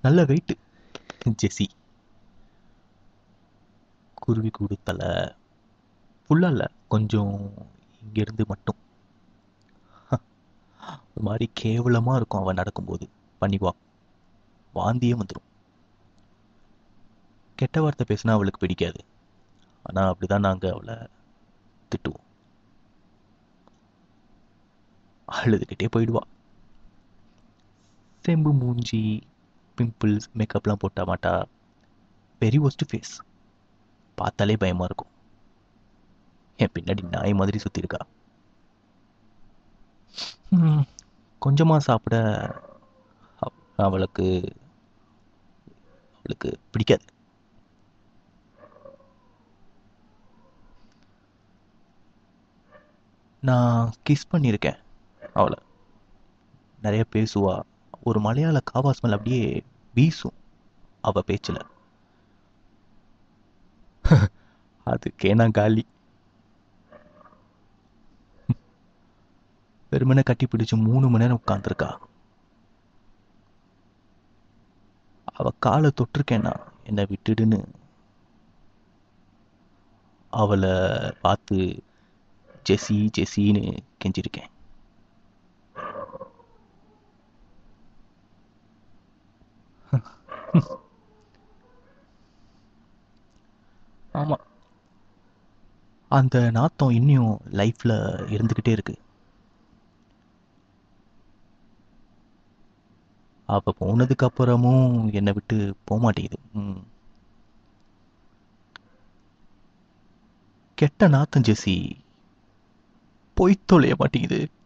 நல்ல வெயிட்டு ஜெஸி குருவி கூடு தலை ஃபுல்லாக இல்லை கொஞ்சம் இங்கேருந்து மட்டும் ஒரு மாதிரி கேவலமாக இருக்கும் அவன் நடக்கும்போது பண்ணிவா வாந்தியே வந்துடும் கெட்ட வார்த்தை பேசினா அவளுக்கு பிடிக்காது ஆனால் அப்படிதான் நாங்கள் அவளை திட்டுவோம் அழுதுகிட்டே போயிடுவா செம்பு மூஞ்சி பிம்பிள்ஸ் மேக்கப்லாம் போட்ட மாட்டா வெரி ஒஸ்ட் ஃபேஸ் பார்த்தாலே பயமாக இருக்கும் என் பின்னாடி நாய் மாதிரி சுற்றிருக்கா கொஞ்சமாக சாப்பிட அவ- அவளுக்கு அவளுக்கு பிடிக்காது நான் கிஸ் பண்ணியிருக்கேன் அவளை நிறைய பேசுவா ஒரு மலையாள காவா ஸ்மெல் அப்படியே வீசும் அவ பேச்சில் அதுக்கே நான் காலி வெறுமனே கட்டி பிடிச்சு மூணு மணி நேரம் உட்காந்துருக்கா அவ காலை தொட்டிருக்கேன்னா என்னை விட்டுடுன்னு அவளை பார்த்து ஜெஸி ஜெஸின்னு கெஞ்சிருக்கேன் ஆமா அந்த நாத்தம் இன்னும் லைஃப்ல இருந்துகிட்டே இருக்கு அவ போனதுக்கு அப்புறமும் என்னை விட்டு போக மாட்டேங்குது ம். கெட்ட நாத்தம் ஜெஸி பொய் தொலைய மாட்டேங்குது